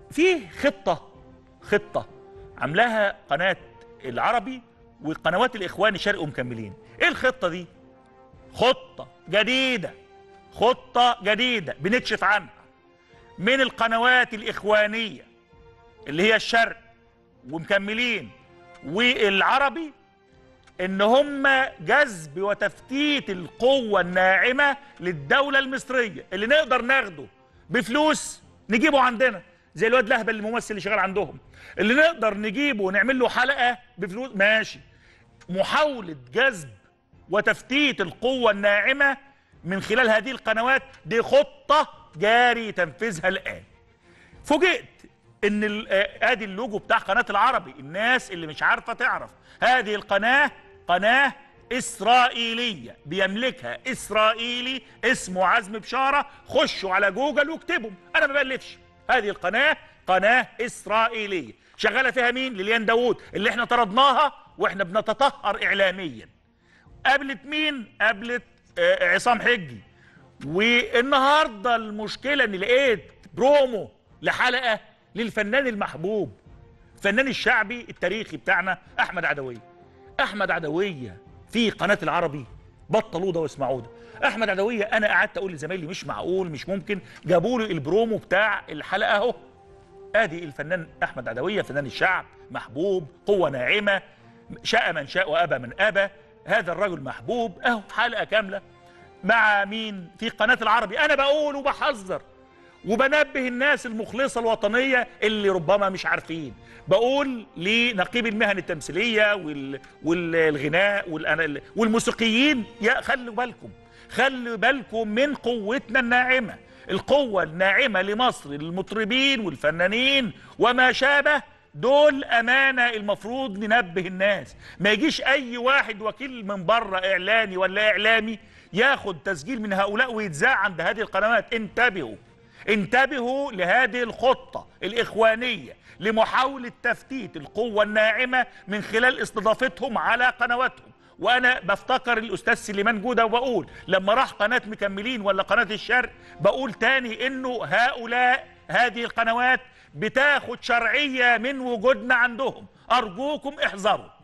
في خطه خطه عاملاها قناه العربي والقنوات الاخواني شرق ومكملين ايه الخطه دي خطه جديده خطه جديده بنكشف عنها من القنوات الاخوانيه اللي هي الشرق ومكملين والعربي ان هم جذب وتفتيت القوه الناعمه للدوله المصريه اللي نقدر ناخده بفلوس نجيبه عندنا زي الواد لهبل الممثل اللي شغال عندهم اللي نقدر نجيبه ونعمل له حلقه بفلوس ماشي محاوله جذب وتفتيت القوه الناعمه من خلال هذه القنوات دي خطه جاري تنفيذها الان فوجئت ان ال- آه، ادي اللوجو بتاع قناه العربي الناس اللي مش عارفه تعرف هذه القناه قناه اسرائيليه بيملكها اسرائيلي اسمه عزم بشاره خشوا على جوجل واكتبوا انا ما بألفش هذه القناه قناه اسرائيليه شغاله فيها مين ليليان داوود اللي احنا طردناها واحنا بنتطهر اعلاميا قابلت مين قابلت آه، عصام حجي والنهارده المشكله اني لقيت برومو لحلقه للفنان المحبوب الفنان الشعبي التاريخي بتاعنا احمد عدويه احمد عدويه في قناه العربي بطلوا ده واسمعوا ده احمد عدويه انا قعدت اقول لزمايلي مش معقول مش ممكن جابوا لي البرومو بتاع الحلقه اهو ادي الفنان احمد عدويه فنان الشعب محبوب قوه ناعمه شاء من شاء وابى من ابى هذا الرجل محبوب اهو حلقه كامله مع مين في قناه العربي انا بقول وبحذر وبنبه الناس المخلصه الوطنيه اللي ربما مش عارفين بقول لنقيب المهن التمثيليه وال... والغناء والأنا... والموسيقيين يا خلوا بالكم خلوا بالكم من قوتنا الناعمه القوه الناعمه لمصر المطربين والفنانين وما شابه دول امانه المفروض ننبه الناس ما يجيش اي واحد وكيل من بره اعلاني ولا اعلامي ياخد تسجيل من هؤلاء ويتذاع عند هذه القنوات انتبهوا انتبهوا لهذه الخطة الإخوانية لمحاولة تفتيت القوة الناعمة من خلال استضافتهم على قنواتهم وأنا بفتكر الأستاذ سليمان جودة وبقول لما راح قناة مكملين ولا قناة الشرق بقول تاني إنه هؤلاء هذه القنوات بتاخد شرعية من وجودنا عندهم أرجوكم احذروا